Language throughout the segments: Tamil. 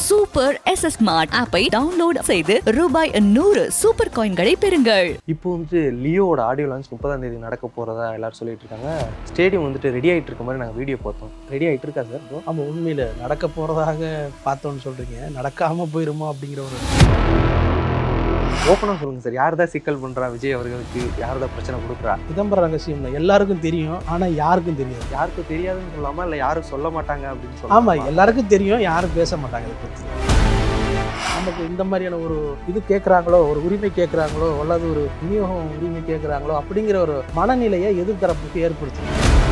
சூப்பர் எஸ் எஸ் ஸ்மார்ட் ஆப்பை டவுன்லோட் செய்து ரூபாய் நூறு சூப்பர் காயின்களை பெறுங்கள் இப்போ வந்துட்டு லியோவோட ஆடியோ லான்ச் முப்பதாம் தேதி நடக்க போகிறதா எல்லாரும் சொல்லிட்டு இருக்காங்க ஸ்டேடியம் வந்துட்டு ரெடி ஆகிட்டு இருக்க மாதிரி நாங்கள் வீடியோ பார்த்தோம் ரெடி ஆகிட்டு இருக்கா சார் இப்போ ஆமாம் உண்மையில் நடக்க போகிறதாக பார்த்தோன்னு சொல்கிறீங்க நடக்காமல் போயிருமோ அப்படிங்கிற ஒரு ஓப்பனாக சொல்லுங்கள் சார் யார் தான் சிக்கல் பண்ணுறா விஜய் அவர்களுக்கு யார் தான் பிரச்சனை கொடுக்குறா சிதம்பரம் ரகசியம் தான் எல்லாருக்கும் தெரியும் ஆனால் யாருக்கும் தெரியாது யாருக்கும் தெரியாதுன்னு சொல்லாமா இல்லை யாரும் சொல்ல மாட்டாங்க அப்படின்னு சொல்லி ஆமாம் எல்லாருக்கும் தெரியும் யாரும் பேச மாட்டாங்க இதை பற்றி நமக்கு இந்த மாதிரியான ஒரு இது கேட்குறாங்களோ ஒரு உரிமை கேட்குறாங்களோ அல்லது ஒரு விநியோகம் உரிமை கேட்குறாங்களோ அப்படிங்கிற ஒரு மனநிலையை எதிர்த்தரப்புக்கு ஏற்படுத்தும்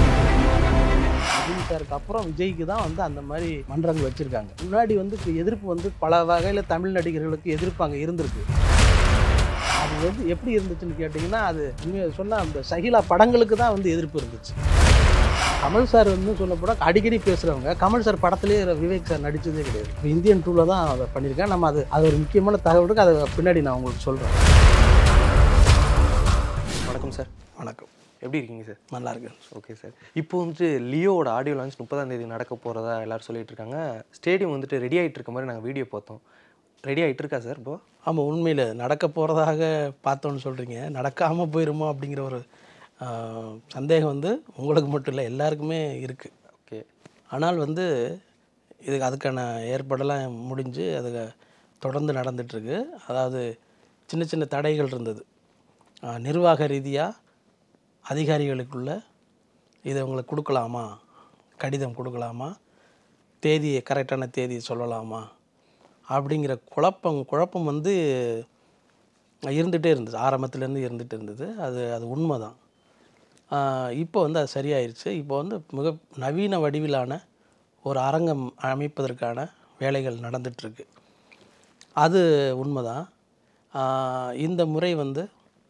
விஜய் சாருக்கு அப்புறம் விஜய்க்கு தான் வந்து அந்த மாதிரி மன்றங்கள் வச்சுருக்காங்க முன்னாடி வந்து இப்ப எதிர்ப்பு வந்து பல வகையில் தமிழ் நடிகர்களுக்கு எதிர்ப்பு அங்கே இருந்திருக்கு அது வந்து எப்படி இருந்துச்சுன்னு கேட்டிங்கன்னா அது உண்மையை சொன்னால் அந்த சகிலா படங்களுக்கு தான் வந்து எதிர்ப்பு இருந்துச்சு கமல் சார் வந்து சொல்லப்போனால் அடிக்கடி பேசுகிறவங்க கமல் சார் படத்துலேயே விவேக் சார் நடித்ததே கிடையாது இப்போ இந்தியன் டூவில் தான் அதை பண்ணியிருக்கேன் நம்ம அது அது ஒரு முக்கியமான தகவலுக்கு அதை பின்னாடி நான் உங்களுக்கு சொல்கிறேன் வணக்கம் சார் வணக்கம் எப்படி இருக்கீங்க சார் நல்லா இருக்கேன் ஓகே சார் இப்போ வந்துட்டு லியோவோட ஆடியோ லான்ச் முப்பதாம் தேதி நடக்க போகிறதா எல்லாரும் சொல்லிட்டு இருக்காங்க ஸ்டேடியம் வந்துட்டு ரெடி ஆகிட்டு இருக்க மாதிரி நாங்கள் வீடியோ பார்த்தோம் ரெடி ஆகிட்டு இருக்கா சார் இப்போ ஆமாம் உண்மையில் நடக்க போகிறதாக பார்த்தோன்னு சொல்கிறீங்க நடக்காமல் போயிருமோ அப்படிங்கிற ஒரு ஆஹ், சந்தேகம் வந்து உங்களுக்கு மட்டும் இல்லை எல்லாருக்குமே இருக்குது ஓகே ஆனால் வந்து இதுக்கு அதுக்கான ஏற்பாடெல்லாம் முடிஞ்சு அது தொடர்ந்து நடந்துகிட்ருக்கு அதாவது சின்ன சின்ன தடைகள் இருந்தது ஆஹ், நிர்வாக ரீதியாக அதிகாரிகளுக்குள்ள இதை உங்களுக்கு கொடுக்கலாமா கடிதம் கொடுக்கலாமா தேதியை கரெக்டான தேதியை சொல்லலாமா அப்படிங்கிற குழப்பம் குழப்பம் வந்து இருந்துகிட்டே இருந்தது ஆரம்பத்துலேருந்து இருந்துகிட்டு இருந்தது அது அது உண்மை தான் இப்போ வந்து அது சரியாயிருச்சு இப்போ வந்து மிக நவீன வடிவிலான ஒரு அரங்கம் அமைப்பதற்கான வேலைகள் நடந்துகிட்ருக்கு அது உண்மைதான் ஆஹ் இந்த முறை வந்து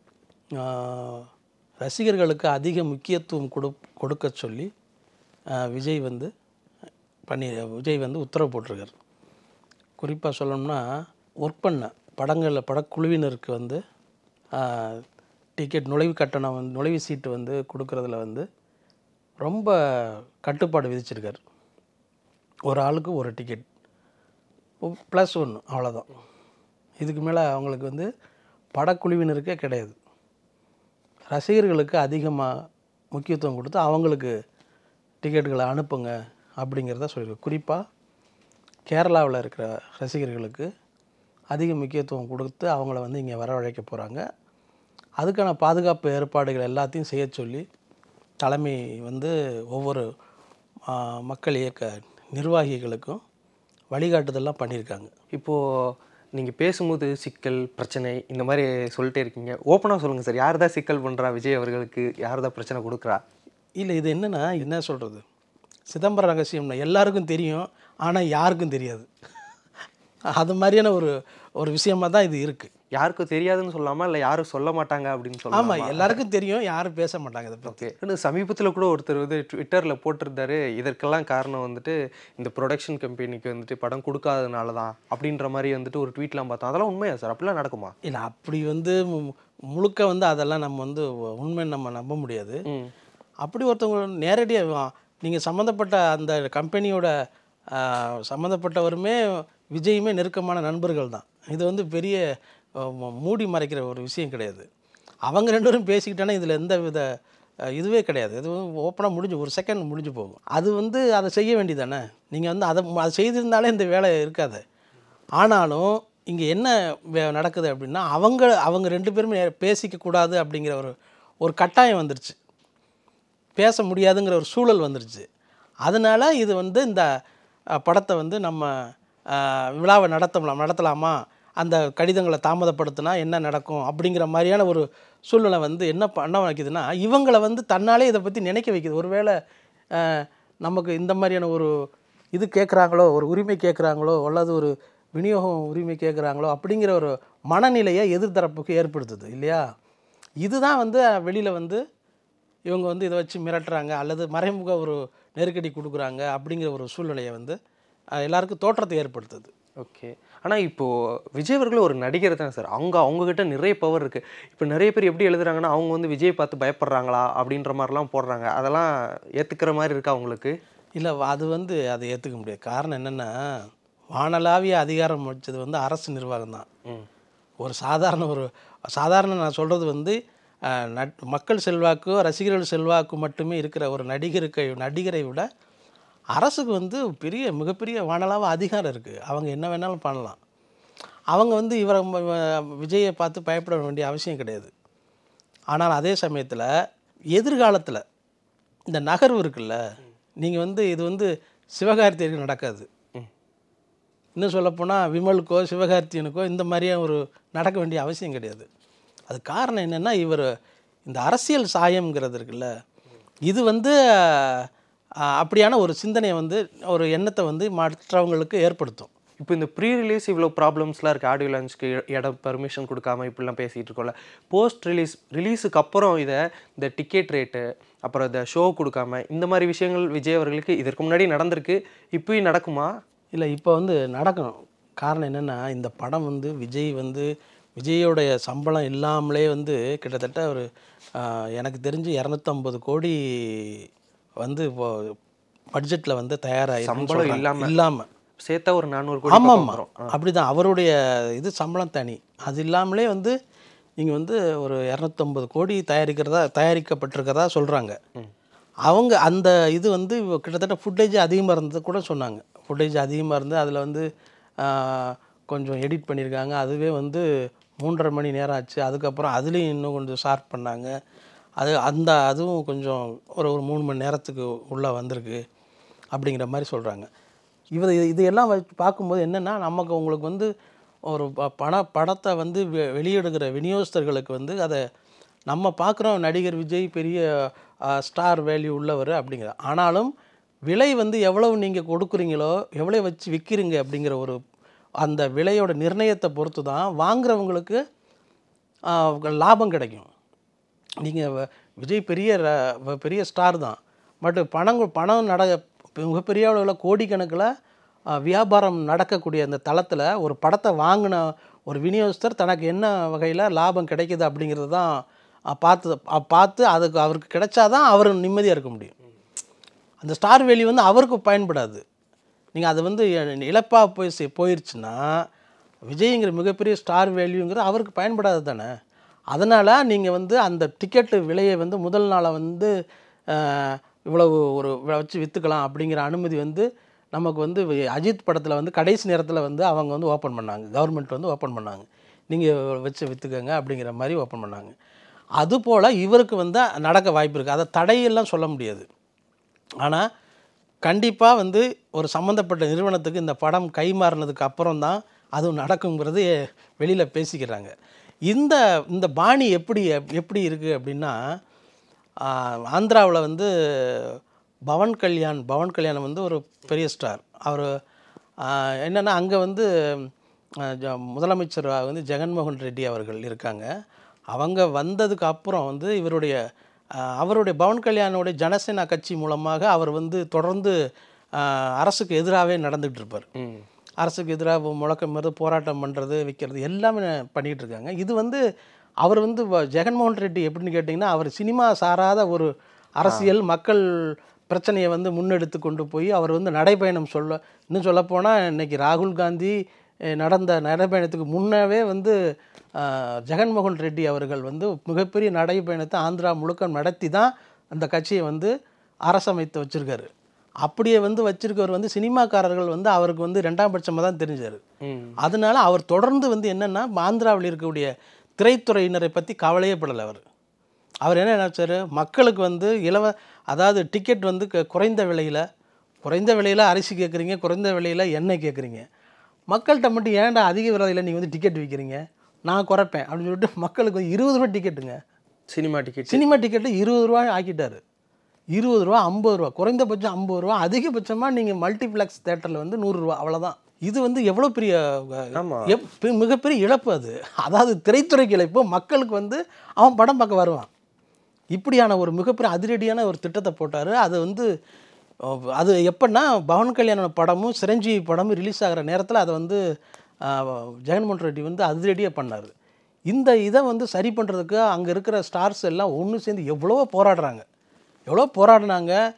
ஆஹ் ரசிகர்களுக்கு அதிக முக்கியத்துவம் கொடு கொடுக்க சொல்லி ஆஹ் விஜய் வந்து பண்ணி விஜய் வந்து உத்தரவு போட்டிருக்கார் குறிப்பாக சொல்லணும்னா ஒர்க் பண்ண படங்களில் படக்குழுவினருக்கு வந்து டிக்கெட் நுழைவு கட்டணம் வந்து நுழைவு சீட்டு வந்து கொடுக்குறதுல வந்து ரொம்ப கட்டுப்பாடு விதிச்சிருக்கார் ஒரு ஆளுக்கு ஒரு டிக்கெட் ப்ளஸ் ஒன்று அவ்வளோதான் இதுக்கு மேலே அவங்களுக்கு வந்து படக்குழுவினருக்கே கிடையாது ரசிகர்களுக்கு அதிகமாக முக்கியத்துவம் கொடுத்து அவங்களுக்கு டிக்கெட்டுகளை அனுப்புங்க அப்படிங்கிறத சொல்லியிருக்கு குறிப்பாக கேரளாவில் இருக்கிற ரசிகர்களுக்கு அதிக முக்கியத்துவம் கொடுத்து அவங்கள வந்து இங்கே வரவழைக்க போகிறாங்க அதுக்கான பாதுகாப்பு ஏற்பாடுகள் எல்லாத்தையும் செய்ய சொல்லி தலைமை வந்து ஒவ்வொரு ஆ, மக்கள் இயக்க நிர்வாகிகளுக்கும் வழிகாட்டுதல்லாம் பண்ணியிருக்காங்க இப்போது நீங்கள் பேசும்போது சிக்கல் பிரச்சனை இந்த மாதிரி சொல்லிட்டே இருக்கீங்க ஓப்பனாக சொல்லுங்கள் சார் யார் தான் சிக்கல் பண்ணுறா விஜய் அவர்களுக்கு யார் தான் பிரச்சனை கொடுக்குறா இல்லை இது என்னென்னா என்ன சொல்கிறது சிதம்பரம் ரகசியம்னா எல்லாருக்கும் தெரியும் ஆனால் யாருக்கும் தெரியாது அது மாதிரியான ஒரு ஒரு விஷயமா தான் இது இருக்குது யாருக்கும் தெரியாதுன்னு சொல்லாமா இல்லை யாரும் சொல்ல மாட்டாங்க அப்படின்னு சொல்லலாம் ஆமாம் எல்லாருக்கும் தெரியும் யாரும் பேச மாட்டாங்க இதை பற்றி ஓகே சமீபத்தில் கூட ஒருத்தர் வந்து ட்விட்டரில் போட்டிருந்தாரு இதற்கெல்லாம் காரணம் வந்துட்டு இந்த ப்ரொடக்ஷன் கம்பெனிக்கு வந்துட்டு படம் கொடுக்காதனால தான் அப்படின்ற மாதிரி வந்துட்டு ஒரு ட்வீட்லாம் பார்த்தோம் அதெல்லாம் உண்மையா சார் அப்படிலாம் நடக்குமா இல்லை அப்படி வந்து மு- முழுக்க வந்து அதெல்லாம் நம்ம வந்து உண்மை நம்ம நம்ப முடியாது ம் அப்படி ஒருத்தவங்க நேரடியாக நீங்கள் சம்மந்தப்பட்ட அந்த கம்பெனியோட சம்மந்தப்பட்டவருமே விஜயுமே நெருக்கமான நண்பர்கள் தான் இது வந்து பெரிய ஆ, ம- மூடி மறைக்கிற ஒரு விஷயம் கிடையாது அவங்க ரெண்டு பேரும் பேசிக்கிட்டாங்கன்னா இதில் எந்த வித ஆ, இதுவே கிடையாது இது ஓப்பனாக முடிஞ்சு ஒரு செகண்ட் முடிஞ்சு போகும் அது வந்து அதை செய்ய வேண்டியதானே நீங்கள் வந்து அதை அதை செய்திருந்தாலே இந்த வேலை இருக்காது ஆனாலும் இங்கே என்ன வே- நடக்குது அப்படின்னா அவங்க அவங்க ரெண்டு பேருமே பேசிக்க கூடாது அப்படிங்கிற ஒரு ஒரு கட்டாயம் வந்துருச்சு பேச முடியாதுங்கிற ஒரு சூழல் வந்துருச்சு அதனால் இது வந்து இந்த அஹ், படத்தை வந்து நம்ம அஹ், விழாவை நடத்தலாம் நடத்தலாமா அந்த கடிதங்களை தாமதப்படுத்தினா என்ன நடக்கும் அப்படிங்கிற மாதிரியான ஒரு சூழ்நிலை வந்து என்ன பண்ண வைக்குதுன்னா இவங்களை வந்து தன்னாலே இதை பற்றி நினைக்க வைக்குது ஒருவேளை அஹ், நமக்கு இந்த மாதிரியான ஒரு இது கேட்குறாங்களோ ஒரு உரிமை கேட்குறாங்களோ அல்லது ஒரு விநியோகம் உரிமை கேட்குறாங்களோ அப்படிங்கிற ஒரு மனநிலையை எதிர்த்தரப்புக்கு ஏற்படுத்துது இல்லையா இதுதான் வந்து வெளியில் வந்து இவங்க வந்து இதை வச்சு மிரட்டுறாங்க அல்லது மறைமுக ஒரு நெருக்கடி கொடுக்குறாங்க அப்படிங்கிற ஒரு சூழ்நிலையை வந்து அஹ், எல்லாருக்கும் தோற்றத்தை ஏற்படுத்துது ஓகே ஆனால் இப்போது விஜய் அவர்கள் ஒரு நடிகர் தான் சார் அவங்க அவங்கக்கிட்ட நிறைய பவர் இருக்குது இப்போ நிறைய பேர் எப்படி எழுதுறாங்கன்னா அவங்க வந்து விஜய் பார்த்து பயப்படுறாங்களா அப்படின்ற மாதிரிலாம் போடுறாங்க அதெல்லாம் ஏற்றுக்கிற மாதிரி இருக்கா அவங்களுக்கு இல்லை அது வந்து அதை ஏற்றுக்க முடியாது காரணம் என்னென்னா வானளாவிய அதிகாரம் வச்சது வந்து அரசு நிர்வாகம் தான் ம் ஒரு சாதாரண ஒரு சாதாரண நான் சொல்கிறது வந்து அஹ், நட் மக்கள் செல்வாக்கோ ரசிகர்கள் செல்வாக்கு மட்டுமே இருக்கிற ஒரு நடிகருக்கு நடிகரை விட அரசுக்கு வந்து பெரிய மிகப்பெரிய வானளாவ அதிகாரம் இருக்குது அவங்க என்ன வேணாலும் பண்ணலாம் அவங்க வந்து இவரை ம- ம- விஜயை பார்த்து பயப்பட வேண்டிய அவசியம் கிடையாது ஆனால் அதே சமயத்தில் எதிர்காலத்தில் இந்த நகர்வு இருக்குல்ல நீங்கள் வந்து இது வந்து சிவகார்த்திகேயனுக்கு நடக்காது ம். இன்னும் சொல்லப்போனால் விமலுக்கோ சிவகார்த்தியனுக்கோ இந்த மாதிரியே ஒரு நடக்க வேண்டிய அவசியம் கிடையாது அது காரணம் என்னென்னா இவர் இந்த அரசியல் சாயம்ங்கிறது இருக்குல்ல இது வந்து அஹ், அப்படியான ஒரு சிந்தனையை வந்து ஒரு எண்ணத்தை வந்து மற்றவங்களுக்கு ஏற்படுத்தும் இப்போ இந்த ப்ரீ ரிலீஸ் இவ்வளோ ப்ராப்ளம்ஸ்லாம் இருக்குது ஆடியோ லான்ச்க்கு இடம் பெர்மிஷன் கொடுக்காம இப்படிலாம் பேசிகிட்டு இருக்கோம்ல போஸ்ட் ரிலீஸ் ரிலீஸுக்கு அப்புறம் இதை இந்த டிக்கெட் ரேட்டு அப்புறம் இந்த ஷோ கொடுக்காம இந்த மாதிரி விஷயங்கள் விஜய் அவர்களுக்கு இதற்கு முன்னாடி நடந்திருக்கு இப்பயும் நடக்குமா இல்லை இப்போ வந்து நடக்கும் காரணம் என்னென்னா இந்த படம் வந்து விஜய் வந்து விஜயோடைய சம்பளம் இல்லாமலே வந்து கிட்டத்தட்ட ஒரு ஆஹ், எனக்கு தெரிஞ்சு இரநூத்தம்பது கோடி வந்து இப்போ பட்ஜெட்டில் வந்து தயாராகி சம்பளம் இல்லாம. இல்லாமல் சேர்த்தா ஒரு நானூறு கோடி ஆமாம் பக்கம் ஆமாம் வரும் அப்படிதான் அவருடைய இது சம்பளம் தனி அது இல்லாமலே வந்து நீங்கள் வந்து ஒரு இரநூத்தம்பது கோடி தயாரிக்கிறதா தயாரிக்கப்பட்டிருக்கிறதா சொல்கிறாங்க அவங்க அந்த இது வந்து கிட்டத்தட்ட ஃபுட்டேஜ் அதிகமாக இருந்தது கூட சொன்னாங்க ஃபுட்டேஜ் அதிகமாக இருந்து அதில் வந்து ஆஹ், கொஞ்சம் எடிட் பண்ணியிருக்காங்க அதுவே வந்து மூன்றரை மணி நேரம் ஆச்சு அதுக்கப்புறம் அதுலேயும் இன்னும் கொஞ்சம் ஷார்ப் பண்ணாங்க அது அந்த அதுவும் கொஞ்சம் ஒரு ஒரு மூணு மணி நேரத்துக்கு உள்ளே வந்திருக்கு அப்படிங்கிற மாதிரி சொல்கிறாங்க இவர் இது இதையெல்லாம் வச்சு பார்க்கும்போது என்னென்னா நமக்கு உங்களுக்கு வந்து ஒரு ப- பண படத்தை வந்து வெ- வெளியிடுகிற விநியோகஸ்தர்களுக்கு வந்து அதை நம்ம பார்க்குறோம் நடிகர் விஜய் பெரிய ஸ்டார் வேல்யூ உள்ளவர் அப்படிங்கிற ஆனாலும் விலை வந்து எவ்வளவு நீங்கள் கொடுக்குறீங்களோ எவ்வளோ வச்சு விற்கிறீங்க அப்படிங்கிற ஒரு அந்த விலையோட நிர்ணயத்தை பொறுத்து தான் வாங்குறவங்களுக்கு ஆஹ், லாபம் கிடைக்கும் நீங்கள் விஜய் பெரிய ர- வ- பெரிய ஸ்டார் தான் பட் பணம் கு- பணம் நட மிகப்பெரிய அளவில் கோடிக்கணக்கில் ஆஹ், வியாபாரம் நடக்கக்கூடிய அந்த தளத்தில் ஒரு படத்தை வாங்கின ஒரு விநியோகஸ்தர் தனக்கு என்ன வகையில் லாபம் கிடைக்குது அப்படிங்கிறது தான் ஆஹ், பார்த்து ஆஹ், பார்த்து அதுக்கு அவருக்கு கிடைச்சாதான் அவர் நிம்மதியாக இருக்க முடியும் அந்த ஸ்டார் வேல்யூ வந்து அவருக்கு பயன்படாது நீங்கள் அது வந்து இழப்பாக போய் செ- போயிருச்சுன்னா விஜய்ங்கிற மிகப்பெரிய ஸ்டார் வேல்யூங்கிறது அவருக்கு பயன்படாது தானே அதனால் நீங்கள் வந்து அந்த டிக்கெட்டு விலையை வந்து முதல் நாளை வந்து ஆஹ், இவ்வளவு ஒரு வி- வச்சு விற்றுக்கலாம் அப்படிங்கிற அனுமதி வந்து நமக்கு வந்து வி- அஜித் படத்தில் வந்து கடைசி நேரத்தில் வந்து அவங்க வந்து ஓப்பன் பண்ணாங்க கவர்மெண்ட் வந்து ஓப்பன் பண்ணாங்க நீங்கள் வச்சு விற்றுக்கங்க அப்படிங்கிற மாதிரி ஓப்பன் பண்ணாங்க அதுபோல் இவருக்கு வந்து நடக்க வாய்ப்பு இருக்குது அதை தடையெல்லாம் சொல்ல முடியாது ஆனால் கண்டிப்பாக வந்து ஒரு சம்மந்தப்பட்ட நிறுவனத்துக்கு இந்த படம் கை மாறினதுக்கு அப்புறம் தான் அதுவும் நடக்குங்கிறது வெளியில் பேசிக்கிறாங்க இந்த இந்த பாணி எப்படி எப்படி இருக்குது அப்படின்னா ஆந்திராவில் வந்து பவன் கல்யாண் பவன் கல்யாணம் வந்து ஒரு பெரிய ஸ்டார் அவர் என்னென்னா அங்கே வந்து ஆஹ், ஜ- முதலமைச்சர் வந்து ஜெகன்மோகன் ரெட்டி அவர்கள் இருக்காங்க அவங்க வந்ததுக்கு அப்புறம் வந்து இவருடைய ஆஹ், அவருடைய பவன் கல்யாணோடைய ஜனசேனா கட்சி மூலமாக அவர் வந்து தொடர்ந்து ஆஹ், அரசுக்கு எதிராகவே நடந்துகிட்டு இருப்பார் ம் அரசுக்கு எதிராக முழக்கமிடுறது போராட்டம் பண்ணுறது வைக்கிறது எல்லாமே பண்ணிகிட்டு இருக்காங்க இது வந்து அவர் வந்து வ- ஜெகன்மோகன் ரெட்டி எப்படின்னு கேட்டிங்கன்னா அவர் சினிமா சாராத ஒரு அரசியல் மக்கள் பிரச்சனையை வந்து முன்னெடுத்து கொண்டு போய் அவர் வந்து நடைப்பயணம் சொல்ல இன்னும் சொல்லப்போனால் இன்னைக்கு ராகுல் காந்தி அஹ், நடந்த நடைப்பயணத்துக்கு முன்னவே வந்து அஹ், ஜெகன்மோகன் ரெட்டி அவர்கள் வந்து மிகப்பெரிய நடைப்பயணத்தை ஆந்திரா முழுக்க நடத்தி தான் அந்த கட்சியை வந்து அரசமைத்து வச்சிருக்காரு அப்படியே வந்து வச்சிருக்கவர் வந்து சினிமாக்காரர்கள் வந்து அவருக்கு வந்து ரெண்டாம் பட்சமாக தான் தெரிஞ்சார் ம் அதனால அவர் தொடர்ந்து வந்து என்னென்னா ஆந்திராவில் இருக்கக்கூடிய திரைத்துறையினரை பற்றி கவலையே படலை அவர் அவர் என்ன நினச்சாரு மக்களுக்கு வந்து இலவ அதாவது டிக்கெட் வந்து கு- குறைந்த விலையில் குறைந்த விலையில் அரிசி கேட்குறீங்க குறைந்த விலையில் எண்ணெய் கேட்குறீங்க மக்கள்கிட்ட மட்டும் ஏன்டா அதிக விலையில் நீங்கள் வந்து டிக்கெட் விற்கிறீங்க நான் குறைப்பேன் அப்படின்னு சொல்லிட்டு மக்களுக்கு வந்து இருபது ரூபா டிக்கெட்டுங்க சினிமா டிக்கெட் சினிமா டிக்கெட்டு இருபது ரூபாய் ஆக்கிட்டாரு இருபது ரூபா ஐம்பது ரூபா குறைந்தபட்சம் ஐம்பது ரூபா அதிகபட்சமாக நீங்கள் மல்டிப்ளெக்ஸ் தேட்டரில் வந்து நூறுரூவா அவ்வளோதான் இது வந்து எவ்வளோ பெரிய அஹ், ஆமா. எப்- பெ- மிகப்பெரிய இழப்பு அது அதாவது திரைத்துறைக்கு இழப்பு மக்களுக்கு வந்து அவன் படம் பார்க்க வருவான் இப்படியான ஒரு மிகப்பெரிய அதிரடியான ஒரு திட்டத்தை போட்டார் அது வந்து அஹ், அது எப்படின்னா பவன் கல்யாணம் படமும் சிரஞ்சீவி படமும் ரிலீஸ் ஆகிற நேரத்தில் அதை வந்து அஹ், ஜெகன்மோகன் ரெட்டி வந்து அதிரடியாக பண்ணார் இந்த இதை வந்து சரி பண்ணுறதுக்கு அங்கே இருக்கிற ஸ்டார்ஸ் எல்லாம் ஒன்று சேர்ந்து எவ்வளவோ போராடுறாங்க எவ்வளோ போராடினாங்க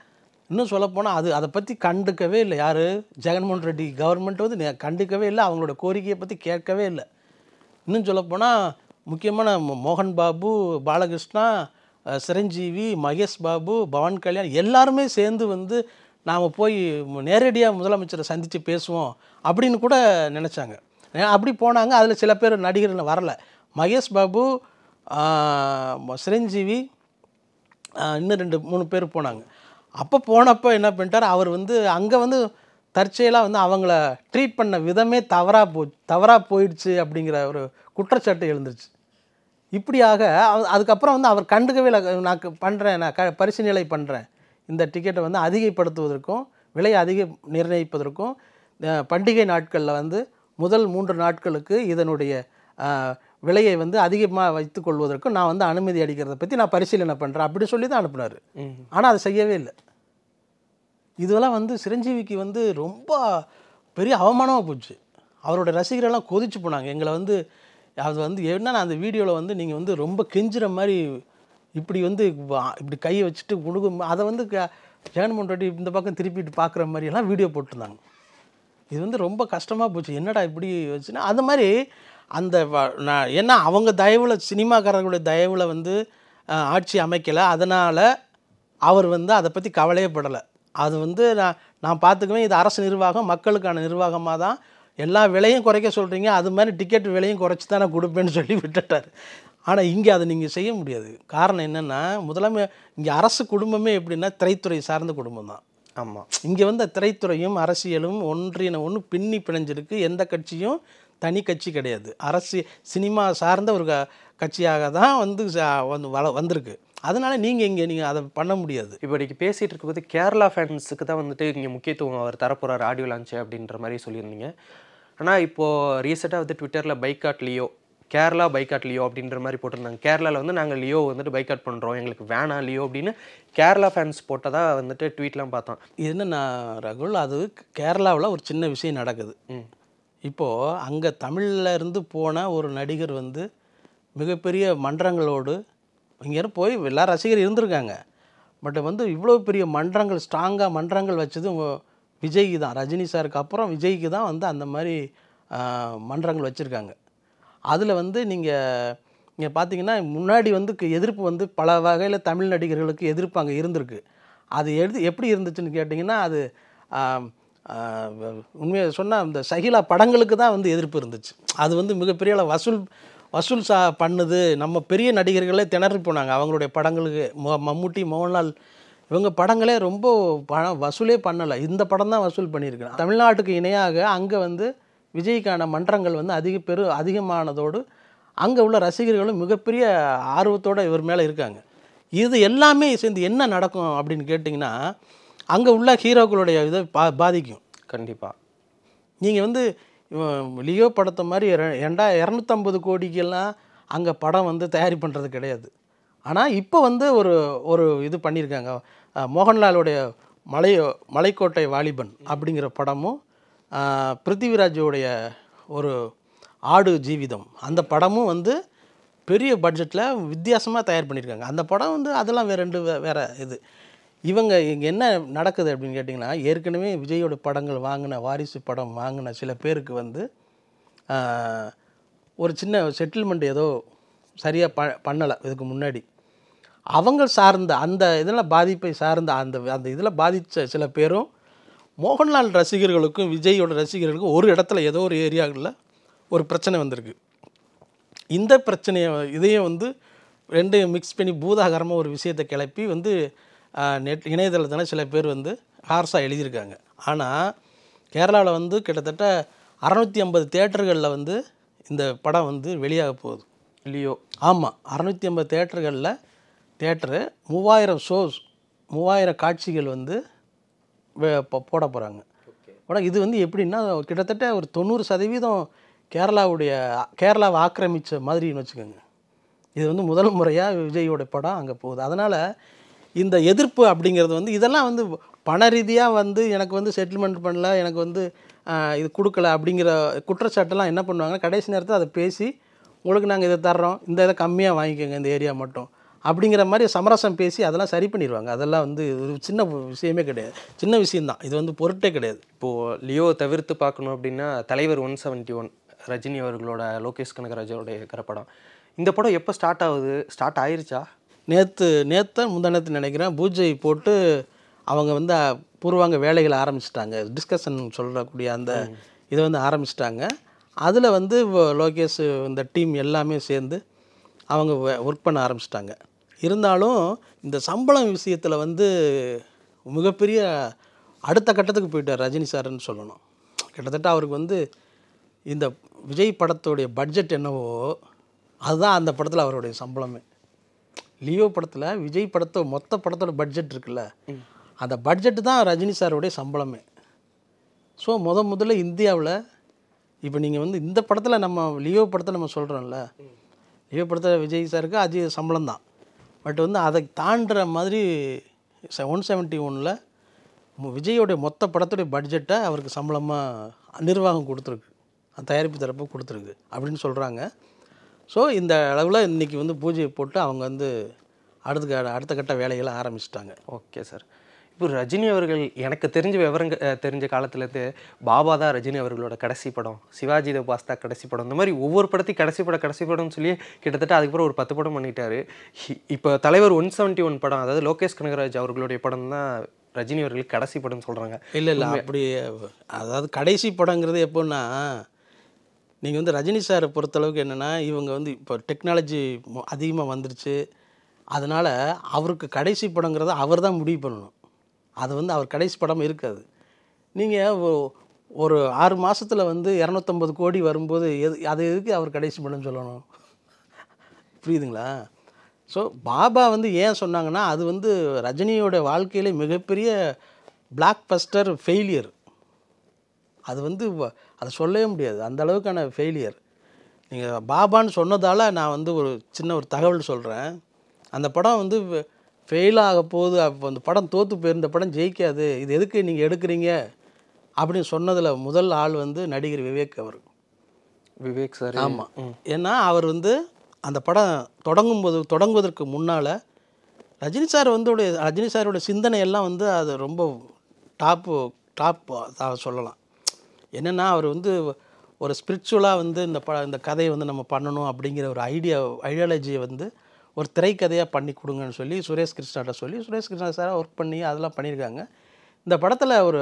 இன்னும் சொல்லப்போனால் அது அதை பற்றி கண்டுக்கவே இல்லை யார் ஜெகன்மோகன் ரெட்டி கவர்மெண்ட் வந்து நே- கண்டுக்கவே இல்லை அவங்களோட கோரிக்கையை பற்றி கேட்கவே இல்லை இன்னும் சொல்லப்போனால் முக்கியமான மோ- மோகன் பாபு பாலகிருஷ்ணா அஹ், சிரஞ்சீவி மகேஷ் பாபு பவன் கல்யாண் எல்லாருமே சேர்ந்து வந்து நாம் போய் நேரடியாக முதலமைச்சரை சந்தித்து பேசுவோம் அப்படின்னு கூட நினச்சாங்க அப்படி போனாங்க அதில் சில பேர் நடிகர்கள் வரல மகேஷ் பாபு ஆஹ், சிரஞ்சீவி ஆஹ், இன்னும் ரெண்டு மூணு பேர் போனாங்க அப்போ போனப்போ என்ன பண்ணிட்டார் அவர் வந்து அங்கே வந்து தற்செயலாக வந்து அவங்கள ட்ரீட் பண்ண விதமே தவறாக போ தவறாக போயிடுச்சு அப்படிங்கிற ஒரு குற்றச்சாட்டு எழுந்துருச்சு இப்படியாக அவ- அதுக்கப்புறம் வந்து அவர் கண்டுக்கவே இல்லை நான் பண்ணுறேன் நான் க பரிசீலனை பண்ணுறேன் இந்த டிக்கெட்டை வந்து அதிகப்படுத்துவதற்கும் விலையை அதிக நிர்ணயிப்பதற்கும் அஹ், பண்டிகை நாட்களில் வந்து முதல் மூன்று நாட்களுக்கு இதனுடைய அஹ், விலையை வந்து அதிகமாக வைத்துக் கொள்வதற்கும் நான் வந்து அனுமதி அளிக்கிறத பற்றி நான் பரிசீலனை பண்ணுறேன் அப்படி சொல்லி தான் அனுப்புனார் ஆனால் அதை செய்யவே இல்லை இதெல்லாம் வந்து சிரஞ்சீவிக்கு வந்து ரொம்ப பெரிய அவமானமாக போச்சு அவரோட ரசிகரெல்லாம் கொதிச்சு போனாங்க எங்களை வந்து அது வந்து என்னன்னா அந்த வீடியோவில் வந்து நீங்கள் வந்து ரொம்ப கெஞ்சுற மாதிரி இப்படி வந்து வா- இப்படி கையை வச்சுட்டு குடுக்கும் அதை வந்து க- ஜெகன்மோகன் ரெட்டி இந்த பக்கம் திருப்பிட்டு பார்க்குற மாதிரியெல்லாம் வீடியோ போட்டிருந்தாங்க இது வந்து ரொம்ப கஷ்டமாக போச்சு என்னடா இப்படி வச்சுன்னா அந்த மாதிரி அந்த வ- நான் ஏன்னா அவங்க தயவில் சினிமாக்காரர்களுடைய தயவில் வந்து அஹ், ஆட்சி அமைக்கலை அதனால் அவர் வந்து அதை பற்றி கவலையே படலை அது வந்து நான் நான் பார்த்துக்குவேன் இது அரசு நிர்வாகம் மக்களுக்கான நிர்வாகமாக தான் எல்லா விலையும் குறைக்க சொல்கிறீங்க அது மாதிரி டிக்கெட் விலையும் குறைச்சி தான் நான் கொடுப்பேன்னு சொல்லி விட்டுட்டார் ஆனால் இங்கே அதை நீங்கள் செய்ய முடியாது காரணம் என்னென்னா முதலமை இங்கே அரசு குடும்பமே எப்படின்னா திரைத்துறை சார்ந்த குடும்பம் தான் ஆமாம் இங்கே வந்து திரைத்துறையும் அரசியலும் ஒன்றின ஒன்று பின்னி பிணைஞ்சிருக்கு எந்த கட்சியும் தனி கட்சி கிடையாது அரசு சினிமா சார்ந்த ஒரு க- கட்சியாக தான் வந்து ச- வந்து வள வந்திருக்கு அதனால நீங்கள் இங்கே நீங்கள் அதை பண்ண முடியாது இப்போ இன்னைக்கு பேசிகிட்டு இருக்கும்போது கேரளா ஃபேன்ஸுக்கு தான் வந்துட்டு இங்கே முக்கியத்துவம் அவர் தரப்போகிறார் ஆடியோ லான்ச் அப்படின்ற மாதிரி சொல்லியிருந்தீங்க ஆனால் இப்போது ரீசெண்டாக வந்து ட்விட்டரில் பைக்காட் லியோ கேரளா பைக்காட் லியோ அப்படின்ற மாதிரி போட்டிருந்தாங்க கேரளாவில் வந்து நாங்கள் லியோ வந்துட்டு பைக்காட் பண்ணுறோம் எங்களுக்கு வேணாம் லியோ அப்படின்னு கேரளா ஃபேன்ஸ் போட்டதா வந்துட்டு ட்வீட்லாம் பார்த்தோம் இது என்னன்னா ரகுல் அது கேரளாவில் ஒரு சின்ன விஷயம் நடக்குது ம் இப்போது அங்கே தமிழ்ல இருந்து போன ஒரு நடிகர் வந்து மிகப்பெரிய மன்றங்களோடு இங்கேருந்து போய் எல்லா ரசிகர் இருந்திருக்காங்க பட் வந்து இவ்வளோ பெரிய மன்றங்கள் ஸ்ட்ராங்காக மன்றங்கள் வச்சது உங்க விஜய்க்கு தான் ரஜினி சாருக்கு அப்புறம் விஜய்க்கு தான் வந்து அந்த மாதிரி ஆஹ், மன்றங்கள் வச்சுருக்காங்க அதில் வந்து நீங்கள் நீங்கள் பார்த்தீங்கன்னா முன்னாடி வந்து கு- எதிர்ப்பு வந்து பல வகையில் தமிழ் நடிகர்களுக்கு எதிர்ப்பு அங்கே இருந்திருக்கு அது எது எப்படி இருந்துச்சுன்னு கேட்டிங்கன்னா அது ஆம், ஆஹ், உண்மையை சொன்னால் இந்த சகிலா படங்களுக்கு தான் வந்து எதிர்ப்பு இருந்துச்சு அது வந்து மிகப்பெரிய அளவு வசூல் வசூல் சா பண்ணுது நம்ம பெரிய நடிகர்களே திணறி போனாங்க அவங்களுடைய படங்களுக்கு மொ- மம்முட்டி மோகன்லால் இவங்க படங்களே ரொம்ப பணம் வசூலே பண்ணலை இந்த படம் தான் வசூல் பண்ணியிருக்கு தமிழ்நாட்டுக்கு இணையாக அங்கே வந்து விஜய்க்கான மன்றங்கள் வந்து அதிக பெரு அதிகமானதோடு அங்கே உள்ள ரசிகர்களும் மிகப்பெரிய ஆர்வத்தோடு இவர் மேலே இருக்காங்க இது எல்லாமே சேர்ந்து என்ன நடக்கும் அப்படின்னு கேட்டிங்கன்னா அங்கே உள்ள ஹீரோக்களுடைய இதை பா பாதிக்கும் கண்டிப்பாக நீங்கள் வந்து இவன் லியோ படத்தை மாதிரி ரெ- ரெண்டா இரநூத்தம்பது கோடிக்கெல்லாம் அங்கே படம் வந்து தயாரி பண்ணுறது கிடையாது ஆனால் இப்போ வந்து ஒரு ஒரு இது பண்ணியிருக்காங்க அஹ், மோகன்லாலுடைய மலை மலைக்கோட்டை வாலிபன் அப்படிங்கிற படமும் அஹ், பிருத்திவிராஜோடைய ஒரு ஆடு ஜீவிதம் அந்த படமும் வந்து பெரிய பட்ஜெட்டில் வித்தியாசமாக தயார் பண்ணியிருக்காங்க அந்த படம் வந்து அதெல்லாம் வேற ரெண்டு வே- வேற இது இவங்க இங்கே என்ன நடக்குது அப்படின்னு கேட்டிங்கன்னா ஏற்கனவே விஜயோட படங்கள் வாங்கின வாரிசு படம் வாங்கின சில பேருக்கு வந்து ஆஹ், ஒரு சின்ன செட்டில்மெண்ட் ஏதோ சரியாக ப பண்ணலை இதுக்கு முன்னாடி அவங்க சார்ந்த அந்த இதில் பாதிப்பை சார்ந்த அந்த அந்த இதில் பாதித்த சில பேரும் மோகன்லால் ரசிகர்களுக்கும் விஜயோட ரசிகர்களுக்கும் ஒரு இடத்துல ஏதோ ஒரு ஏரியாவில் ஒரு பிரச்சனை வந்திருக்கு இந்த பிரச்சனையை இதையும் வந்து ரெண்டையும் மிக்ஸ் பண்ணி பூதாகரமாக ஒரு விஷயத்தை கிளப்பி வந்து ஆஹ், நெட் இணையதளத்தில் சில பேர் வந்து ஹார்ஸாக எழுதியிருக்காங்க ஆனால் கேரளாவில் வந்து கிட்டத்தட்ட அறநூற்றி ஐம்பது தேட்டர்களில் வந்து இந்த படம் வந்து வெளியாக போகுது லியோ ஆமாம் அறநூற்றி ஐம்பது தேட்டர்களில் தேட்டரு மூவாயிரம் ஷோஸ் மூவாயிரம் காட்சிகள் வந்து வே- போ- போட போகிறாங்க ஆனால் இது வந்து எப்படின்னா கிட்டத்தட்ட ஒரு தொண்ணூறு சதவீதம் கேரளாவுடைய கேரளாவை ஆக்கிரமித்த மாதிரின்னு வச்சுக்கோங்க இது வந்து முதல் முறையாக விஜயோட படம் அங்கே போகுது அதனால் இந்த எதிர்ப்பு அப்படிங்கிறது வந்து இதெல்லாம் வந்து பண ரீதியாக வந்து எனக்கு வந்து செட்டில்மெண்ட் பண்ணல எனக்கு வந்து ஆஹ், இது கொடுக்கல அப்படிங்கிற குற்றச்சாட்டெல்லாம் என்ன பண்ணுவாங்க கடைசி நேரத்தில் அதை பேசி உங்களுக்கு நாங்கள் இதை தர்றோம் இந்த இதை கம்மியாக வாங்கிக்கோங்க இந்த ஏரியா மட்டும் அப்படிங்கிற மாதிரி சமரசம் பேசி அதெல்லாம் சரி பண்ணிடுவாங்க அதெல்லாம் வந்து ஒரு சின்ன விஷயமே கிடையாது சின்ன விஷயம்தான் இது வந்து பொருட்டே கிடையாது இப்போது லியோ தவிர்த்து பார்க்கணும் அப்படின்னா தலைவர் ஒன் செவன்ட்டி ஒன் ரஜினி அவர்களோட லோகேஷ் கனகராஜோட இருக்கிற படம் இந்த படம் எப்போ ஸ்டார்ட் ஆகுது ஸ்டார்ட் ஆயிருச்சா நேற்று நேற்று முந்தானத்து நினைக்கிறேன் பூஜை போட்டு அவங்க வந்து அஹ், பூர்வாங்க வேலைகளை ஆரம்பிச்சிட்டாங்க டிஸ்கஷன் சொல்லக்கூடிய அந்த இதை வந்து ஆரம்பிச்சிட்டாங்க அதில் வந்து வ- லோகேஷ் இந்த டீம் எல்லாமே சேர்ந்து அவங்க ஒர்க் பண்ண ஆரம்பிச்சிட்டாங்க இருந்தாலும் இந்த சம்பளம் விஷயத்தில் வந்து மிகப்பெரிய அடுத்த கட்டத்துக்கு போயிட்டார் ரஜினி சார்னு சொல்லணும் கிட்டத்தட்ட அவருக்கு வந்து இந்த விஜய் படத்துடைய பட்ஜெட் என்னவோ அதுதான் அந்த படத்தில் அவருடைய சம்பளமே லியோ படத்தில் விஜய் படத்தோ மொத்த படத்தோட பட்ஜெட் இருக்குல்ல அந்த பட்ஜெட்டு தான் ரஜினி சாருடைய சம்பளமே ஸோ முத முதல்ல இந்தியாவில் இப்போ நீங்கள் வந்து இந்த படத்தில் நம்ம லியோ படத்தை நம்ம சொல்கிறோம்ல லியோ படத்தில் விஜய் சாருக்கு அதிக சம்பளம் தான் பட் வந்து அதை தாண்டுற மாதிரி ஒன் செவன்ட்டி ஒனில் விஜயோடைய மொத்த படத்துடைய பட்ஜெட்டை அவருக்கு சம்பளமாக நிர்வாகம் கொடுத்துருக்கு அந்த தயாரிப்பு தரப்பு கொடுத்துருக்கு அப்படின்னு சொல்கிறாங்க ஸோ இந்த அளவில் இன்றைக்கி வந்து பூஜையை போட்டு அவங்க வந்து அடுத்த க- அடுத்த கட்ட வேலைகளை ஆரம்பிச்சிட்டாங்க ஓகே சார் இப்போ ரஜினி அவர்கள் எனக்கு தெரிஞ்ச விவரங்க அஹ், தெரிஞ்ச காலத்துலேருந்து பாபா தான் ரஜினி அவர்களோட கடைசி படம் சிவாஜி த பாஸ்தா கடைசி படம் இந்த மாதிரி ஒவ்வொரு படத்தையும் கடைசி படம் கடைசி படம்னு சொல்லி கிட்டத்தட்ட அதுக்கப்புறம் ஒரு பத்து படம் பண்ணிட்டாரு ஹி- இப்போ தலைவர் ஒன் செவன்ட்டி ஒன் படம் அதாவது லோகேஷ் கனகராஜ் அவர்களுடைய படம் தான் ரஜினி அவர்களுக்கு கடைசி படம்னு சொல்கிறாங்க இல்லை இல்லை அப்படி அதாவது கடைசி படங்கிறது எப்போன்னா நீங்கள் வந்து ரஜினி சாரை பொறுத்தளவுக்கு என்னென்னா இவங்க வந்து இப்போ டெக்னாலஜி அதிகமாக வந்துருச்சு அதனால் அவருக்கு கடைசி படங்கிறத அவர் தான் முடிவு பண்ணணும் அது வந்து அவர் கடைசி படம் இருக்காது நீங்கள் ஒரு ஆறு மாசத்துல வந்து இரநூத்தம்பது கோடி வரும்போது எது அது எதுக்கு அவர் கடைசி படம் சொல்லணும் புரியுதுங்களா ஸோ பாபா வந்து ஏன் சொன்னாங்கன்னா அது வந்து ரஜினியோட வாழ்க்கையிலே மிகப்பெரிய பிளாக் பஸ்டர் ஃபெயிலியர் அது வந்து வ- அதை சொல்லவே முடியாது அந்த அளவுக்கான ஃபெயிலியர் நீங்கள் பாபான்னு சொன்னதால் நான் வந்து ஒரு சின்ன ஒரு தகவல் சொல்கிறேன் அந்த படம் வந்து ஃபெயில் ஆக போகுது அப்போ அந்த படம் தோற்று போயிருந்த படம் ஜெயிக்காது இது எதுக்கு நீங்கள் எடுக்கிறீங்க அப்படின்னு சொன்னதில் முதல் ஆள் வந்து நடிகர் விவேக் அவர் விவேக் சார் ஆமாம் ஏன்னா அவர் வந்து அந்த படம் தொடங்கும் போது தொடங்குவதற்கு முன்னால் ரஜினி சார் வந்து உடைய ரஜினி சாரோட சிந்தனை எல்லாம் வந்து அது ரொம்ப டாப்பு டாப் சொல்லலாம் என்னென்னா அவர் வந்து ஒரு ஸ்பிரிச்சுவலாக வந்து இந்த ப இந்த கதையை வந்து நம்ம பண்ணணும் அப்படிங்கிற ஒரு ஐடியா ஐடியாலஜியை வந்து ஒரு திரைக்கதையாக பண்ணி கொடுங்கன்னு சொல்லி சுரேஷ் கிருஷ்ணாட்ட சொல்லி சுரேஷ் கிருஷ்ணா சார் ஒர்க் பண்ணி அதெல்லாம் பண்ணியிருக்காங்க இந்த படத்தில் ஒரு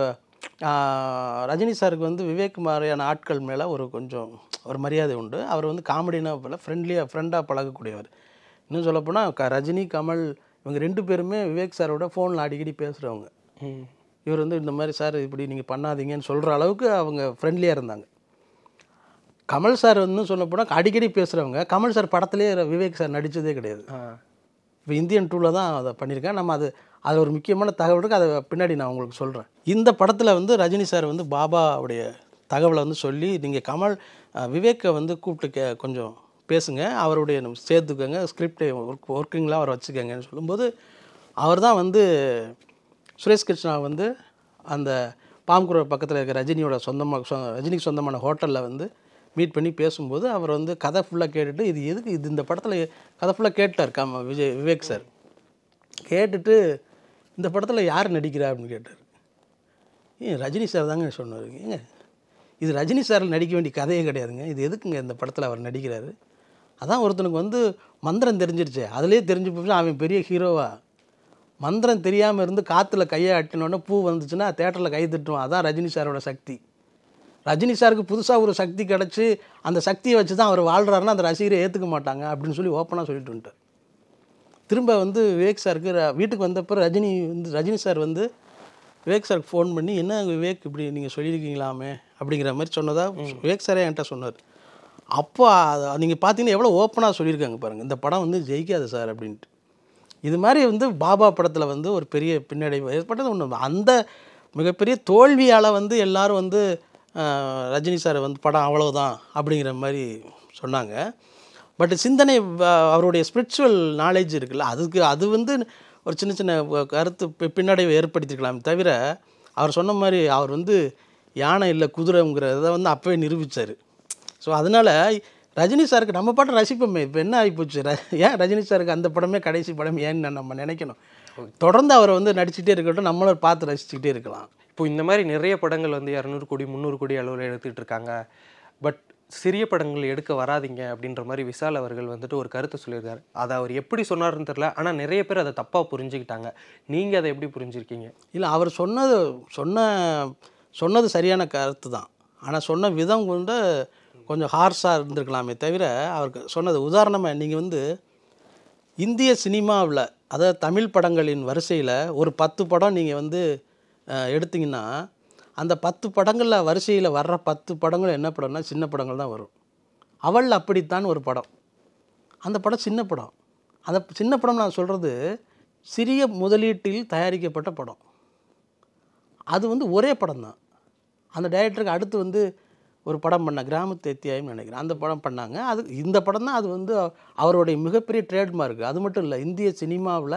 ஆஹ், ரஜினி சாருக்கு வந்து விவேக் மாதிரியான ஆட்கள் மேலே ஒரு கொஞ்சம் ஒரு மரியாதை உண்டு அவர் வந்து காமெடினா போல் ஃப்ரெண்ட்லியாக ஃப்ரெண்டாக பழகக்கூடியவர் இன்னும் சொல்லப்போனால் க ரஜினி கமல் இவங்க ரெண்டு பேருமே விவேக் சாரோட ஃபோனில் அடிக்கடி பேசுகிறவங்க ம் இவர் வந்து இந்த மாதிரி சார் இப்படி நீங்கள் பண்ணாதீங்கன்னு சொல்கிற அளவுக்கு அவங்க ஃப்ரெண்ட்லியாக இருந்தாங்க கமல் சார் வந்து சொல்லப்போனால் அடிக்கடி பேசுகிறவங்க கமல் சார் படத்துலேயே விவேக் சார் நடித்ததே கிடையாது ஆ இப்போ இந்தியன் டூவில் தான் அதை பண்ணியிருக்கேன் நம்ம அது அது ஒரு முக்கியமான தகவல் இருக்குது அதை பின்னாடி நான் உங்களுக்கு சொல்கிறேன் இந்த படத்தில் வந்து ரஜினி சார் வந்து பாபாவுடைய தகவலை வந்து சொல்லி நீங்கள் கமல் அஹ், விவேக்கை வந்து கூப்பிட்டு கே கொஞ்சம் பேசுங்க அவருடைய நம்ம சேர்த்துக்கோங்க ஸ்கிரிப்டை ஒர்க் ஒர்க்கிங்லாம் அவர் வச்சுக்கோங்கன்னு சொல்லும்போது அவர் தான் வந்து சுரேஷ் கிருஷ்ணா வந்து அந்த பாம்குரர் பக்கத்தில் இருக்க ரஜினியோட சொந்தமாக சொ ரஜினிக்கு சொந்தமான ஹோட்டலில் வந்து மீட் பண்ணி பேசும்போது அவர் வந்து கதை ஃபுல்லாக கேட்டுட்டு இது எதுக்கு இது இந்த படத்தில் கதை ஃபுல்லாக கேட்டார் காம விஜய் விவேக் சார் கேட்டுட்டு இந்த படத்தில் யார் நடிக்கிறா அப்படின்னு கேட்டார் ஏன் ரஜினி சார் தாங்க சொன்னார் ஏங்க இது ரஜினி சாரில் நடிக்க வேண்டிய கதையே கிடையாதுங்க இது எதுக்குங்க இந்த படத்தில் அவர் நடிக்கிறாரு அதான் ஒருத்தனுக்கு வந்து மந்திரம் தெரிஞ்சிருச்சே அதுலேயே தெரிஞ்சு போச்சு அவன் பெரிய ஹீரோவா மந்திரம் தெரியாமல் இருந்து காற்றுல கையை அட்டினோடனே பூ வந்துச்சுன்னா தேட்டரில் கை தட்டுவான் அதான் ரஜினி சாரோட சக்தி ரஜினி சாருக்கு புதுசாக ஒரு சக்தி கிடச்சி அந்த சக்தியை வச்சு தான் அவர் வாழ்கிறாருன்னா அந்த ரசிகரை ஏற்றுக்க மாட்டாங்க அப்படின்னு சொல்லி ஓப்பனாக சொல்லிட்டு வந்துட்டார் திரும்ப வந்து விவேக் சாருக்கு ர- வீட்டுக்கு வந்தப்போ ரஜினி வந்து ரஜினி சார் வந்து விவேக் சாருக்கு ஃபோன் பண்ணி என்ன விவேக் இப்படி நீங்கள் சொல்லியிருக்கீங்களாமே அப்படிங்கிற மாதிரி சொன்னதா விவேக் சாரே என்கிட்ட சொன்னார் அப்போ நீங்கள் பார்த்தீங்கன்னா எவ்வளோ ஓப்பனாக சொல்லியிருக்காங்க பாருங்கள் இந்த படம் வந்து ஜெயிக்காது சார் அப்படின்ட்டு இது மாதிரி வந்து பாபா படத்தில் வந்து ஒரு பெரிய பின்னடைவு ஏற்பட்டது ஒன்று அந்த மிகப்பெரிய தோல்வியால் வந்து எல்லாரும் வந்து ஆஹ், ரஜினி சார் வந்து படம் அவ்வளவுதான் அப்படிங்கிற மாதிரி சொன்னாங்க பட் சிந்தனை வ- அவருடைய ஸ்பிரிச்சுவல் நாலேஜ் இருக்குல்ல அதுக்கு அது வந்து ஒரு சின்ன சின்ன வ- கருத்து பி- பின்னடைவை ஏற்படுத்திருக்கலாம் தவிர அவர் சொன்ன மாதிரி அவர் வந்து யானை இல்லை குதிரைங்கிறத வந்து அப்போவே நிரூபித்தார் ஸோ அதனால் ரஜினி சாருக்கு நம்ம பாட்டு ரசிப்போமே இப்போ என்ன ஆகிப்போச்சு ர ஏன் ரஜினி சாருக்கு அந்த படமே கடைசி படம் ஏன்னு நம்ம நினைக்கணும் தொடர்ந்து அவரை வந்து நடிச்சுட்டே இருக்கட்டும் நம்மளும் பார்த்து ரசிச்சுக்கிட்டே இருக்கலாம் இப்போ இந்த மாதிரி நிறைய படங்கள் வந்து இரநூறு கோடி முந்நூறு கோடி அளவில் எடுத்துட்டு இருக்காங்க பட் சிறிய படங்கள் எடுக்க வராதீங்க அப்படின்ற மாதிரி விஷால் அவர்கள் வந்துட்டு ஒரு கருத்தை சொல்லியிருக்காரு அதை அவர் எப்படி சொன்னாருன்னு தெரியல ஆனால் நிறைய பேர் அதை தப்பாக புரிஞ்சுக்கிட்டாங்க நீங்கள் அதை எப்படி புரிஞ்சிருக்கீங்க இல்லை அவர் சொன்னது சொன்ன சொன்னது சரியான கருத்து தான் ஆனால் சொன்ன விதம் வந்து கொஞ்சம் ஹார்ஸாக இருந்திருக்கலாமே தவிர அவருக்கு சொன்னது உதாரணமாக நீங்கள் வந்து இந்திய சினிமாவில் அதாவது தமிழ் படங்களின் வரிசையில் ஒரு பத்து படம் நீங்கள் வந்து அஹ், எடுத்தீங்கன்னா அந்த பத்து படங்களில் வரிசையில் வர்ற பத்து படங்கள் என்ன படம்னா சின்ன படங்கள் தான் வரும் அவள் அப்படித்தான் ஒரு படம் அந்த படம் சின்ன படம் அந்த சின்ன படம் நான் சொல்கிறது சிறிய முதலீட்டில் தயாரிக்கப்பட்ட படம் அது வந்து ஒரே படம் தான் அந்த டைரக்டருக்கு அடுத்து வந்து ஒரு படம் பண்ண கிராமத்து எத்தியாயம் நினைக்கிறேன் அந்த படம் பண்ணாங்க அது இந்த படம் தான் அது வந்து அவருடைய மிகப்பெரிய ட்ரேட்மார்க் அது மட்டும் இல்லை இந்திய சினிமாவில்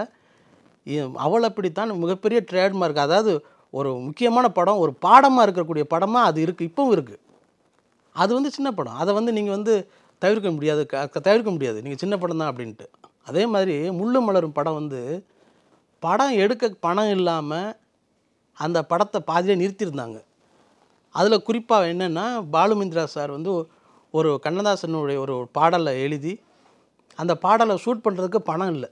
அவள் அப்படித்தான் மிகப்பெரிய ட்ரேட்மார்க் அதாவது ஒரு முக்கியமான படம் ஒரு பாடமாக இருக்கக்கூடிய படமாக அது இருக்குது இப்போவும் இருக்குது அது வந்து சின்ன படம் அதை வந்து நீங்கள் வந்து தவிர்க்க முடியாது க- க- தவிர்க்க முடியாது நீங்கள் சின்ன படம் தான் அப்படின்ட்டு அதே மாதிரி முள்ளு மலரும் படம் வந்து படம் எடுக்க பணம் இல்லாமல் அந்த படத்தை பாதியிலே நிறுத்தியிருந்தாங்க அதில் குறிப்பாக என்னென்னா பாலுமிந்திரா சார் வந்து ஒரு கண்ணதாசனுடைய ஒரு பாடலை எழுதி அந்த பாடலை ஷூட் பண்ணுறதுக்கு பணம் இல்லை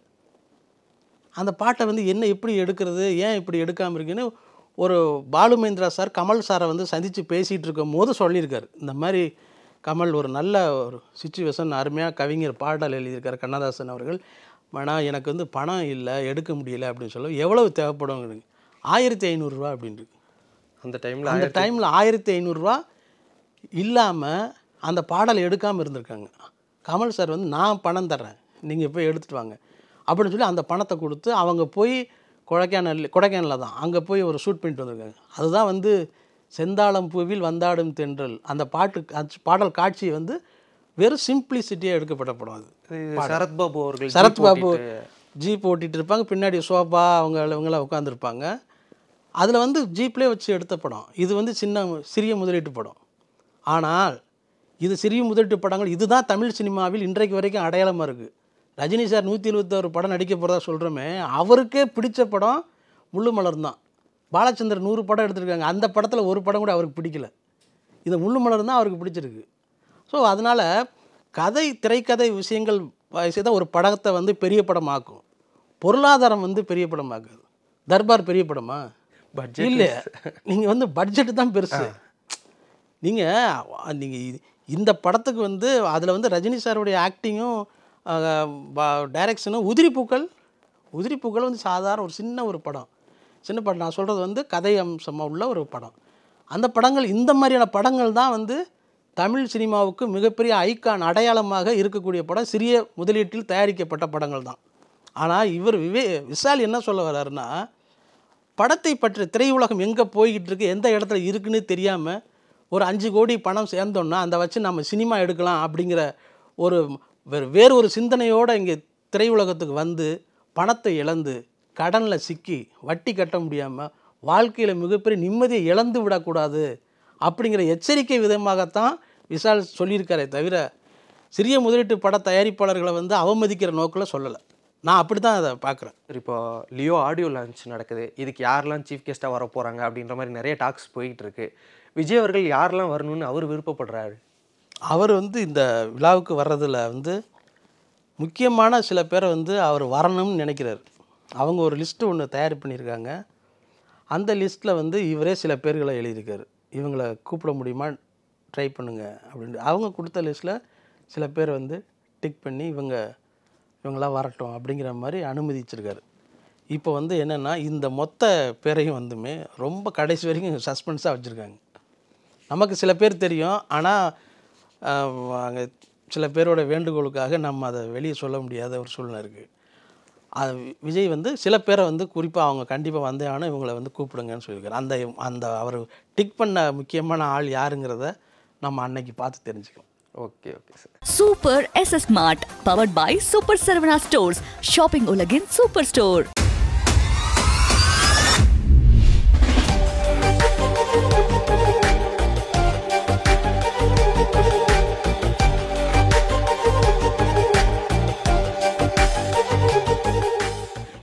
அந்த பாட்டை வந்து என்ன எப்படி எடுக்கிறது ஏன் இப்படி எடுக்காமல் இருக்குன்னு ஒரு பாலுமேந்திரா சார் கமல் சாரை வந்து சந்தித்து பேசிகிட்டு இருக்கும் போது சொல்லியிருக்காரு இந்த மாதிரி கமல் ஒரு நல்ல ஒரு சுச்சுவேஷன் அருமையாக கவிஞர் பாடல் எழுதியிருக்கார் கண்ணதாசன் அவர்கள் ஆனால் எனக்கு வந்து பணம் இல்லை எடுக்க முடியல அப்படின்னு சொல்ல எவ்வளவு தேவைப்படும் எனக்கு? ஆயிரத்தி ஐநூறுரூவா அப்படின்ட்டு அந்த டைமில் அந்த டைமில் ஆயிரத்தி ஐநூறுரூவா இல்லாமல் அந்த பாடலை எடுக்காமல் இருந்திருக்காங்க கமல் சார் வந்து நான் பணம் தர்றேன் நீங்கள் போய் எடுத்துகிட்டு வாங்க அப்படின்னு சொல்லி அந்த பணத்தை கொடுத்து அவங்க போய் கொடைக்கானல் கொடைக்கானலில் தான் அங்கே போய் ஒரு ஷூட் பண்ணிட்டு வந்திருக்காங்க அதுதான் வந்து செந்தாளம் பூவில் வந்தாடும் தென்றல் அந்த பாட்டு காட்சி- பாடல் காட்சி வந்து வெறும் சிம்பிளிசிட்டியாக எடுக்கப்பட்ட படம் அது சரத்பாபு அவர்கள் சரத் ஜீப் பாபு ஓட்டிட்டு ஜீப் ஓட்டிகிட்டு இருப்பாங்க பின்னாடி சோபா அவங்க இவங்களாம் உட்காந்துருப்பாங்க அதில் வந்து ஜீப்லேயே வச்சு எடுத்த படம் இது வந்து சின்ன சிறிய முதலீட்டு படம் ஆனால் இது சிறிய முதலீட்டு படங்கள் இதுதான் தமிழ் சினிமாவில் இன்றைக்கு வரைக்கும் அடையாளமாக இருக்குது ரஜினி சார் நூற்றி எழுபத்தோரு படம் நடிக்க போகிறதா சொல்கிறோமே அவருக்கே பிடிச்ச படம் முள்ளு மலர் தான் பாலச்சந்தர் நூறு படம் எடுத்திருக்காங்க அந்த படத்தில் ஒரு படம் கூட அவருக்கு பிடிக்கல இந்த முள்ளு மலர் தான் அவருக்கு பிடிச்சிருக்கு ஸோ அதனால் கதை திரைக்கதை விஷயங்கள் தான் ஒரு படத்தை வந்து பெரிய படமாக்கும் பொருளாதாரம் வந்து பெரிய படமாக்குது தர்பார் பெரிய படமா Budget இல்லை நீங்கள் வந்து பட்ஜெட் தான் பெருசு நீங்கள் நீங்கள் இந்த படத்துக்கு வந்து அதில் வந்து ரஜினி சாருடைய ஆக்டிங்கும் டைரக்ஷனும் உதிரி பூக்கள் உதிரி பூக்கள் வந்து சாதாரண ஒரு சின்ன ஒரு படம் சின்ன படம் நான் சொல்கிறது வந்து கதை அம்சமாக உள்ள ஒரு படம் அந்த படங்கள் இந்த மாதிரியான படங்கள் தான் வந்து தமிழ் சினிமாவுக்கு மிகப்பெரிய ஐக்கான் அடையாளமாக இருக்கக்கூடிய படம் சிறிய முதலீட்டில் தயாரிக்கப்பட்ட படங்கள் தான் ஆனால் இவர் விவே விஷால் என்ன சொல்ல வர்றாருன்னா படத்தை பற்றி திரையுலகம் எங்கே போய்கிட்டு இருக்கு எந்த இடத்துல இருக்குன்னு தெரியாமல் ஒரு அஞ்சு கோடி பணம் சேர்ந்தோன்னா அந்த வச்சு நம்ம சினிமா எடுக்கலாம் அப்படிங்கிற ஒரு வேறு வேறு ஒரு சிந்தனையோடு இங்கே திரையுலகத்துக்கு வந்து பணத்தை இழந்து கடனில் சிக்கி வட்டி கட்ட முடியாமல் வாழ்க்கையில் மிகப்பெரிய நிம்மதியை இழந்து விடக்கூடாது அப்படிங்கிற எச்சரிக்கை விதமாகத்தான் விஷால் சொல்லியிருக்காரே தவிர சிறிய முதலீட்டு பட தயாரிப்பாளர்களை வந்து அவமதிக்கிற நோக்கில் சொல்லலை நான் அப்படி தான் அதை பார்க்குறேன் இப்போ லியோ ஆடியோ லான்ச் நடக்குது இதுக்கு யாரெல்லாம் சீஃப் கெஸ்ட்டாக வர போகிறாங்க அப்படின்ற மாதிரி நிறைய டாக்ஸ் போயிட்டு இருக்கு விஜய் அவர்கள் யாரெல்லாம் வரணும்னு அவர் விருப்பப்படுறாரு அவர் வந்து இந்த விழாவுக்கு வர்றதில் வந்து முக்கியமான சில பேரை வந்து அவர் வரணும்னு நினைக்கிறார் அவங்க ஒரு லிஸ்ட்டு ஒன்று தயார் பண்ணியிருக்காங்க அந்த லிஸ்ட்டில் வந்து இவரே சில பேர்களை எழுதியிருக்காரு இவங்களை கூப்பிட முடியுமா ட்ரை பண்ணுங்க அப்படின்ட்டு அவங்க கொடுத்த லிஸ்ட்டில் சில பேர் வந்து டிக் பண்ணி இவங்க இவங்களாம் வரட்டும் அப்படிங்கிற மாதிரி அனுமதிச்சிருக்காரு இப்போ வந்து என்னென்னா இந்த மொத்த பேரையும் வந்துமே ரொம்ப கடைசி வரைக்கும் சஸ்பென்ஸாக வச்சுருக்காங்க நமக்கு சில பேர் தெரியும் ஆனால் அங்கே சில பேரோட வேண்டுகோளுக்காக நம்ம அதை வெளியே சொல்ல முடியாத ஒரு சூழ்நிலை இருக்குது அது வி- விஜய் வந்து சில பேரை வந்து குறிப்பாக அவங்க கண்டிப்பாக வந்தே ஆனால் இவங்களை வந்து கூப்பிடுங்கன்னு சொல்லியிருக்காரு அந்த அந்த அவர் டிக் பண்ண முக்கியமான ஆள் யாருங்கிறத நம்ம அன்னைக்கு பார்த்து தெரிஞ்சுக்கலாம் okay okay sir super S S mart powered by super Saravana stores shopping உலகின் சூப்பர் ஸ்டோர்